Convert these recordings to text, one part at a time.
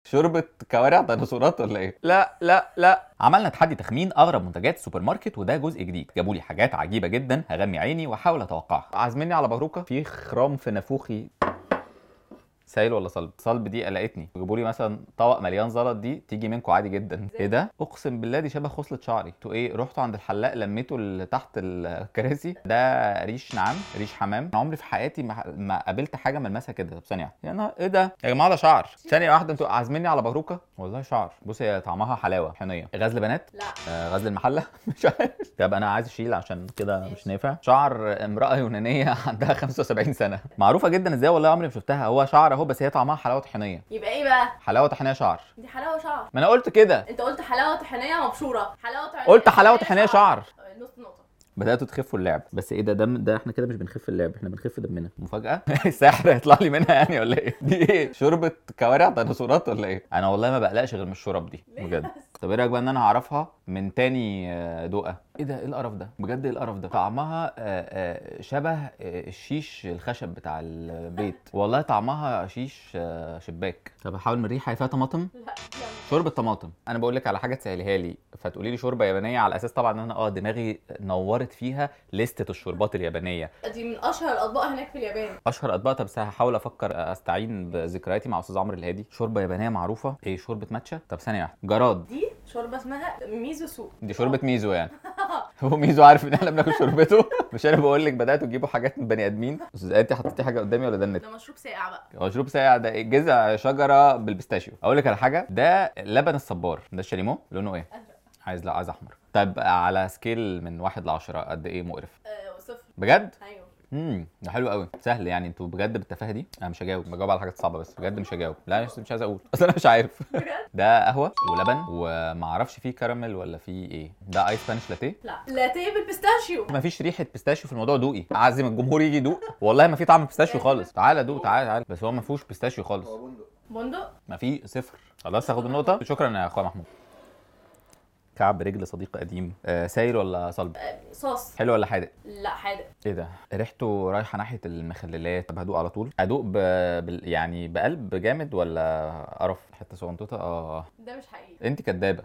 شوربه كوارع ديناصورات ولا ايه لا لا لا عملنا تحدي تخمين اغرب منتجات السوبر ماركت وده جزء جديد جابوا لي حاجات عجيبه جدا هغمي عيني واحاول اتوقعها عازميني على باروكه في خرام في نافوخي سايل ولا صلب صلب دي قلقتني جيبوا لي مثلا طبق مليان زلط دي تيجي منكم عادي جدا ايه ده اقسم بالله دي شبه خصله شعري انتوا ايه رحتوا عند الحلاق لميتوا اللي تحت الكراسي ده ريش نعام ريش حمام انا عمري في حياتي ما, ما قابلت حاجه ملمسها كده طب ثانيه واحدة. يا نهار ايه ده يا جماعه ده شعر ثانيه واحده انتوا عازميني على باروكه والله شعر بصي هي طعمها حلاوه حنيه غزل بنات لا آه، غزل المحله مش عارف طب انا عايز اشيل عشان كده مش نافع شعر امراه يونانيه عندها 75 سنه معروفه جدا ازاي والله عمري ما شفتها هو شعر اهو بس هي طعمها حلاوه طحينيه يبقى ايه بقى حلاوه طحينيه شعر دي حلاوه شعر ما انا قلت كده انت قلت حلاوه طحينيه مبشوره حلاوه طحينيه قلت حلاوه طحينيه شعر نص نقطه بداتوا تخفوا اللعب بس ايه ده دم ده احنا كده مش بنخف اللعب احنا بنخف دمنا مفاجاه السحر هيطلع لي منها يعني ولا ايه دي ايه شوربه كوارع ديناصورات ولا ايه انا والله ما بقلقش غير من الشرب دي ليه بجد بس؟ طب ايه رايك بقى ان انا هعرفها من تاني آه، دوقه ايه ده ايه القرف ده بجد ايه القرف ده طعمها آه، آه، شبه آه، الشيش الخشب بتاع البيت والله طعمها شيش آه، شباك طب احاول من الريحه هي فيها طماطم لا يلا. شوربه طماطم انا بقول لك على حاجه تسهلها لي فتقولي لي شوربه يابانيه على اساس طبعا ان انا اه دماغي نورت فيها لستة الشوربات اليابانيه دي من اشهر الاطباق هناك في اليابان اشهر اطباق طب بس هحاول افكر استعين بذكرياتي مع استاذ عمرو الهادي شوربه يابانيه معروفه ايه شوربه ماتشا طب ثانيه واحده جراد دي شوربه اسمها ميزو سوب دي شوربه ميزو يعني هو ميزو عارف ان احنا بناكل شوربته مش انا بقول لك بداتوا تجيبوا حاجات من بني ادمين استاذ انت حطيتي حاجه قدامي ولا ده النت ده مشروب ساقع بقى هو مشروب ساقع ده إيه؟ جذع شجره بالبيستاشيو اقول لك على حاجه ده لبن الصبار ده الشاليمو لونه ايه ازرق عايز لا عايز احمر طيب على سكيل من واحد لعشرة قد ايه مقرف آه صفر بجد ايوه امم ده حلو قوي سهل يعني انتوا بجد بالتفاهه دي انا مش هجاوب بجاوب على حاجات صعبه بس بجد مش هجاوب لا مش, مش عايز اقول اصل انا مش عارف بجد ده قهوه ولبن وما اعرفش فيه كراميل ولا فيه ايه ده ايس سبانيش لاتيه لا لاتيه بالبيستاشيو ما فيش ريحه بيستاشيو في الموضوع دوقي اعزم الجمهور يجي يدوق والله ما في طعم بيستاشيو خالص تعالى دوق تعالى تعالى بس هو ما فيهوش بيستاشيو خالص بندق ما في صفر خلاص هاخد النقطه شكرا يا اخويا محمود كعب رجل صديق قديم آه سايل ولا صلب آه، صوص حلو ولا حادق لا حادق ايه ده ريحته رايحه ناحيه المخللات طب هدوق على طول ادوق ب... بال... يعني بقلب جامد ولا قرف حته صغنطوطه اه ده مش حقيقي انت كدابه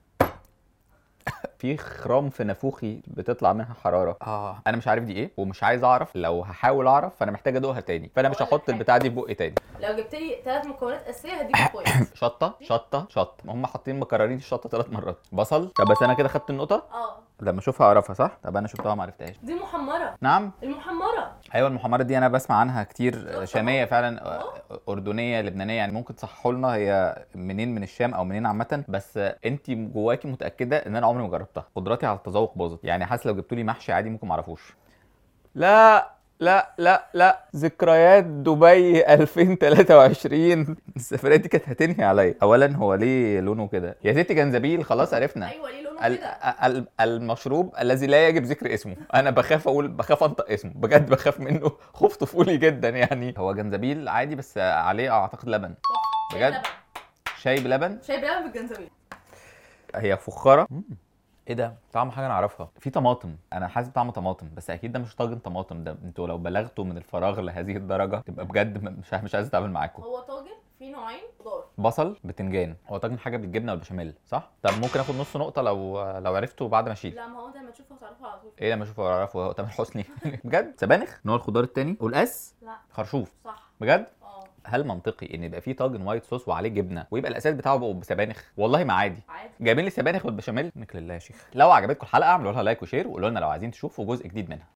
في خرام في نافوخي بتطلع منها حراره اه انا مش عارف دي ايه ومش عايز اعرف لو هحاول اعرف فانا محتاج ادوقها تاني فانا مش أقول لك هحط حاجة. البتاعه دي في بقي تاني لو جبت لي ثلاث مكونات اساسيه هديك بوينت شطه شطه شطه هم حاطين مكررين الشطه ثلاث مرات بصل طب بس انا كده خدت النقطه اه لما اشوفها اعرفها صح طب انا شفتها ما عرفتهاش دي محمره نعم المحمره ايوه المحمرات دي انا بسمع عنها كتير شفت شاميه فعلا أهو. اردنيه لبنانيه يعني ممكن تصححوا لنا هي منين من الشام او منين عامه بس انت جواكي متاكده ان انا عمري ما جربتها قدراتي على التذوق باظت يعني حاسس لو جبتوا لي محشي عادي ممكن ما اعرفوش لا لا لا لا ذكريات دبي 2023 السفريه دي كانت هتنهي عليا اولا هو ليه لونه كده يا ستي جنزبيل خلاص عرفنا ايوه ليه لونه ال- كده ال- المشروب الذي لا يجب ذكر اسمه انا بخاف اقول بخاف انطق اسمه بجد بخاف منه خوف طفولي جدا يعني هو جنزبيل عادي بس عليه اعتقد لبن تحفة. بجد؟ شاي بلبن. شاي بلبن شاي بلبن بالجنزبيل هي فخاره ايه ده طعم حاجه انا اعرفها في طماطم انا حاسس بطعم طماطم بس اكيد ده مش طاجن طماطم ده انتوا لو بلغتوا من الفراغ لهذه الدرجه تبقى بجد م- مش مش عايز اتعامل معاكم هو طاجن فيه نوعين خضار بصل بتنجان هو طاجن حاجه بالجبنه والبشاميل صح طب ممكن اخد نص نقطه لو لو عرفته بعد ما اشيل لا ما هو انت لما تشوفه هتعرفه على طول ايه لما اشوفه اعرفه هو تامر حسني بجد سبانخ نوع الخضار التاني والقاس لا خرشوف صح بجد اه هل منطقي ان يبقى فيه طاجن وايت صوص وعليه جبنه ويبقى الاساس بتاعه بقى بسبانخ والله ما عادي عادي جايبين لي سبانخ والبشاميل منك لله يا شيخ لو عجبتكم الحلقه اعملوا لها لايك وشير وقولوا لنا لو عايزين تشوفوا جزء جديد منها